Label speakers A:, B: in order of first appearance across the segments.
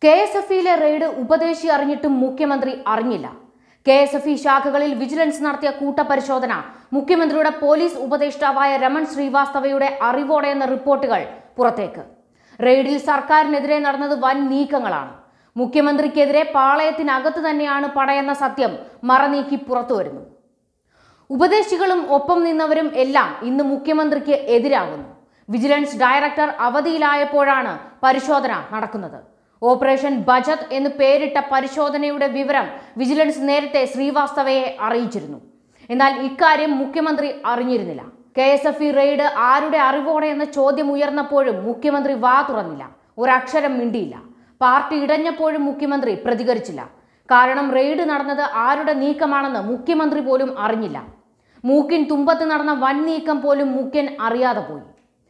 A: K S F ഇയിലെ raid ഉപദേശി അറിഞ്ഞിട്ടും മുഖ്യമന്ത്രി അറിഞ്ഞില്ല കെ എസ് എഫ് ഇ ശാഖകളിൽ വിജിലൻസ് നടത്തിയ കൂട്ടപരിശോധന മുഖ്യമന്ത്രിയുടെ പോലീസ് ഉപദേഷ്ടാവായ രമൺ ശ്രീവാസ്തവയുടെ അറിവോടെ എന്ന റിപ്പോർട്ടുകൾ പുറത്തേക്ക് റെയ്ഡിൽ സർക്കാരിനെതിരെ നടന്നത് വൻ നീക്കങ്ങളാണ് മുഖ്യമന്ത്രിക്കെതിരെ പാളയത്തിനകത്ത് തന്നെയാണ് പടയെന്ന സത്യം മറനീക്കി പുറത്തു വരുന്നു ഉപദേശികളും ഒപ്പം നിന്നവരും എല്ലാം ഇന്ന് മുഖ്യമന്ത്രിക്ക് എതിരാകുന്നു വിജിലൻസ് ഡയറക്ടർ അവധിയിലായപ്പോഴാണ് പരിശോധന നടക്കുന്നത് ഓപ്പറേഷൻ ബജറ്റ് എന്ന് പേരിട്ട പരിശോധനയുടെ വിവരം വിജിലൻസ് നേരത്തെ ശ്രീവാസ്തവയെ അറിയിച്ചിരുന്നു എന്നാൽ ഇക്കാര്യം മുഖ്യമന്ത്രി അറിഞ്ഞിരുന്നില്ല K S F E raid ആരുടെ അറിവോടെ എന്ന ചോദ്യം ഉയർന്നപ്പോഴും മുഖ്യമന്ത്രി വാ തുറന്നില്ല ഒരക്ഷരം മിണ്ടിയില്ല പാർട്ടി ഇടഞ്ഞപ്പോഴും മുഖ്യമന്ത്രി പ്രതികരിച്ചില്ല കാരണം റെയ്ഡ് നടന്നത് ആരുടെ നീക്കമാണെന്ന് മുഖ്യമന്ത്രി പോലും അറിഞ്ഞില്ല മൂക്കിൻ തുമ്പത്ത് നടന്ന വൻ നീക്കം പോലും മുഖ്യൻ അറിയാതെ പോയി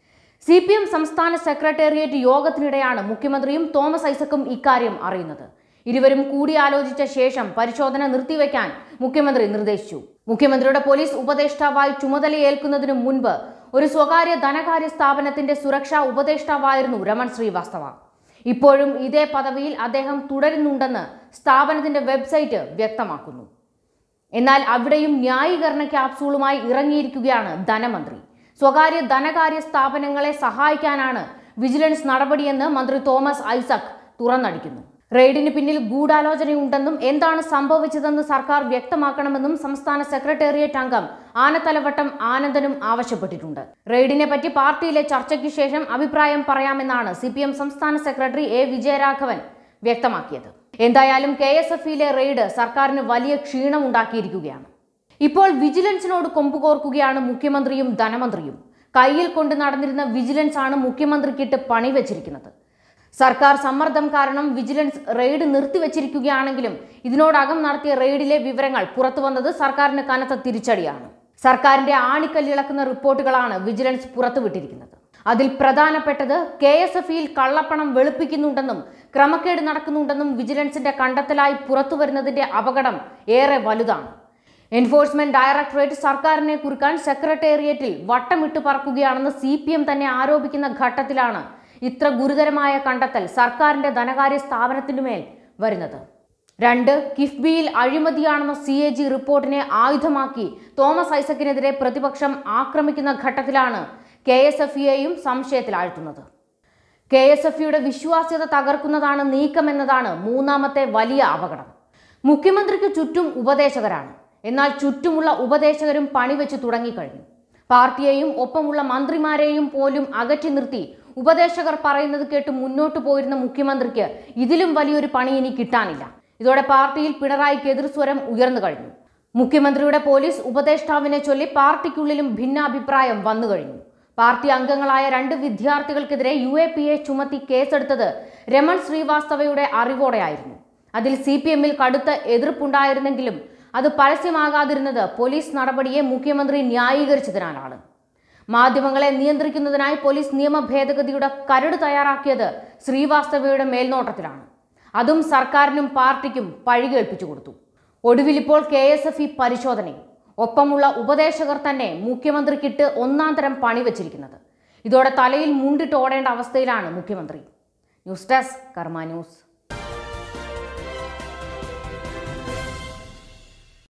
A: സി പി എം സംസ്ഥാന സെക്രട്ടേറിയറ്റ് യോഗത്തിനിടെയാണ് മുഖ്യമന്ത്രിയും തോമസ് ഐസക്കും ഇക്കാര്യം അറിയുന്നത് ഇരുവരും കൂടിയാലോചിച്ച ശേഷം പരിശോധന നിർത്തിവെക്കാൻ മുഖ്യമന്ത്രി നിർദ്ദേശിച്ചു മുഖ്യമന്ത്രിയുടെ പോലീസ് ഉപദേഷ്ടാവായി ചുമതലയേൽക്കുന്നതിനു മുൻപ് ഒരു സ്വകാര്യ ധനകാര്യ സ്ഥാപനത്തിന്റെ സുരക്ഷാ ഉപദേഷ്ടാവായിരുന്നു രമൺ ശ്രീവാസ്തവ ഇപ്പോഴും ഇതേ പദവിയിൽ അദ്ദേഹം തുടരുന്നുണ്ടെന്ന് സ്ഥാപനത്തിന്റെ വെബ്സൈറ്റ് വ്യക്തമാക്കുന്നു എന്നാൽ അവിടെയും ന്യായീകരണ ക്യാപ്സൂളുമായി ഇറങ്ങിയിരിക്കുകയാണ് ധനമന്ത്രി സ്വകാര്യ ധനകാര്യ സ്ഥാപനങ്ങളെ സഹായിക്കാനാണ് വിജിലൻസ് നടപടിയെന്ന് മന്ത്രി തോമസ് ഐസക് തുറന്നടിക്കുന്നു റെയ്ഡിന് പിന്നിൽ ഗൂഢാലോചനയുണ്ടെന്നും എന്താണ് സംഭവിച്ചതെന്ന് സർക്കാർ വ്യക്തമാക്കണമെന്നും സംസ്ഥാന സെക്രട്ടേറിയറ്റ് അംഗം ആനത്തലവട്ടം ആനന്ദനും ആവശ്യപ്പെട്ടിട്ടുണ്ട് റെയ്ഡിനെ പറ്റി പാർട്ടിയിലെ ചർച്ചയ്ക്ക് ശേഷം അഭിപ്രായം പറയാമെന്നാണ് സി സംസ്ഥാന സെക്രട്ടറി എ വിജയരാഘവൻ വ്യക്തമാക്കിയത് എന്തായാലും കെ എസ് എഫ് ഇയിലെ റെയ്ഡ് സർക്കാരിന് വലിയ ക്ഷീണമുണ്ടാക്കിയിരിക്കുകയാണ് ഇപ്പോൾ വിജിലൻസിനോട് കൊമ്പുകോർക്കുകയാണ് മുഖ്യമന്ത്രിയും ധനമന്ത്രിയും കയ്യിൽ കൊണ്ട് നടന്നിരുന്ന വിജിലൻസ് ആണ് മുഖ്യമന്ത്രിക്കിട്ട് പണി വെച്ചിരിക്കുന്നത് സർക്കാർ സമ്മർദ്ദം കാരണം വിജിലൻസ് റെയ്ഡ് നിർത്തിവെച്ചിരിക്കുകയാണെങ്കിലും ഇതിനോടകം നടത്തിയ റെയ്ഡിലെ വിവരങ്ങൾ പുറത്തു വന്നത് സർക്കാരിന് കനത്ത തിരിച്ചടിയാണ് സർക്കാരിന്റെ ആണിക്കല്ലിളക്കുന്ന റിപ്പോർട്ടുകളാണ് വിജിലൻസ് പുറത്തുവിട്ടിരിക്കുന്നത് അതിൽ പ്രധാനപ്പെട്ടത് കെ എസ് എഫ് ഇയിൽ കള്ളപ്പണം വെളുപ്പിക്കുന്നുണ്ടെന്നും ക്രമക്കേട് നടക്കുന്നുണ്ടെന്നും വിജിലൻസിന്റെ കണ്ടെത്തലായി പുറത്തു വരുന്നതിന്റെ അപകടം ഏറെ വലുതാണ് എൻഫോഴ്സ്മെന്റ് ഡയറക്ടറേറ്റ് സർക്കാരിനെ കുറുക്കാൻ സെക്രട്ടേറിയറ്റിൽ വട്ടമിട്ട് പറക്കുകയാണെന്ന് സി പി എം തന്നെ ആരോപിക്കുന്ന ഘട്ടത്തിലാണ് ഇത്ര ഗുരുതരമായ കണ്ടെത്തൽ സർക്കാരിന്റെ ധനകാര്യ സ്ഥാപനത്തിനുമേൽ വരുന്നത് രണ്ട് കിഫ്ബിയിൽ അഴിമതിയാണെന്ന സി എ ജി റിപ്പോർട്ടിനെ ആയുധമാക്കി തോമസ് ഐസക്കിനെതിരെ പ്രതിപക്ഷം ആക്രമിക്കുന്ന ഘട്ടത്തിലാണ് കെ എസ് എഫ് ഇയെയും സംശയത്തിലാഴ്ത്തുന്നത് കെ എസ് എഫ് ഇയുടെ വിശ്വാസ്യത തകർക്കുന്നതാണ് നീക്കമെന്നതാണ് മൂന്നാമത്തെ വലിയ അപകടം മുഖ്യമന്ത്രിക്ക് ചുറ്റും ഉപദേശകരാണ് എന്നാൽ ചുറ്റുമുള്ള ഉപദേശകരും പണിവെച്ച് തുടങ്ങിക്കഴിഞ്ഞു പാർട്ടിയെയും ഒപ്പമുള്ള മന്ത്രിമാരെയും പോലും അകറ്റി നിർത്തി ഉപദേശകർ പറയുന്നത് കേട്ട് മുന്നോട്ട് പോയിരുന്ന മുഖ്യമന്ത്രിക്ക് ഇതിലും വലിയൊരു പണി ഇനി കിട്ടാനില്ല ഇതോടെ പാർട്ടിയിൽ പിണറായിക്ക് എതിർസ്വരം ഉയർന്നു കഴിഞ്ഞു മുഖ്യമന്ത്രിയുടെ പോലീസ് ഉപദേഷ്ടാവിനെ ചൊല്ലി പാർട്ടിക്കുള്ളിലും ഭിന്നാഭിപ്രായം വന്നു കഴിഞ്ഞു പാർട്ടി അംഗങ്ങളായ രണ്ട് വിദ്യാർത്ഥികൾക്കെതിരെ യു എ പി എ ചുമത്തി കേസെടുത്തത് രമൺ ശ്രീവാസ്തവയുടെ അറിവോടെയായിരുന്നു അതിൽ സി പി എമ്മിൽ കടുത്ത എതിർപ്പുണ്ടായിരുന്നെങ്കിലും അത് പരസ്യമാകാതിരുന്നത് പോലീസ് നടപടിയെ മുഖ്യമന്ത്രി ന്യായീകരിച്ചതിനാലാണ് മാധ്യമങ്ങളെ നിയന്ത്രിക്കുന്നതിനായി പോലീസ് നിയമ ഭേദഗതിയുടെ കരട് തയ്യാറാക്കിയത് ശ്രീവാസ്തവയുടെ മേൽനോട്ടത്തിലാണ് അതും സർക്കാരിനും പാർട്ടിക്കും പഴികേൽപ്പിച്ചു കൊടുത്തു ഒടുവിൽ ഇപ്പോൾ കെ എസ് എഫ് ഇ പരിശോധനയും ഒപ്പമുള്ള ഉപദേശകർ തന്നെ മുഖ്യമന്ത്രിക്കിട്ട് ഒന്നാം തരം പണി വച്ചിരിക്കുന്നത് ഇതോടെ തലയിൽ മുണ്ടിട്ട് ഓടേണ്ട അവസ്ഥയിലാണ് മുഖ്യമന്ത്രി ന്യൂസ് ഡെസ്ക് കർമ്മ ന്യൂസ്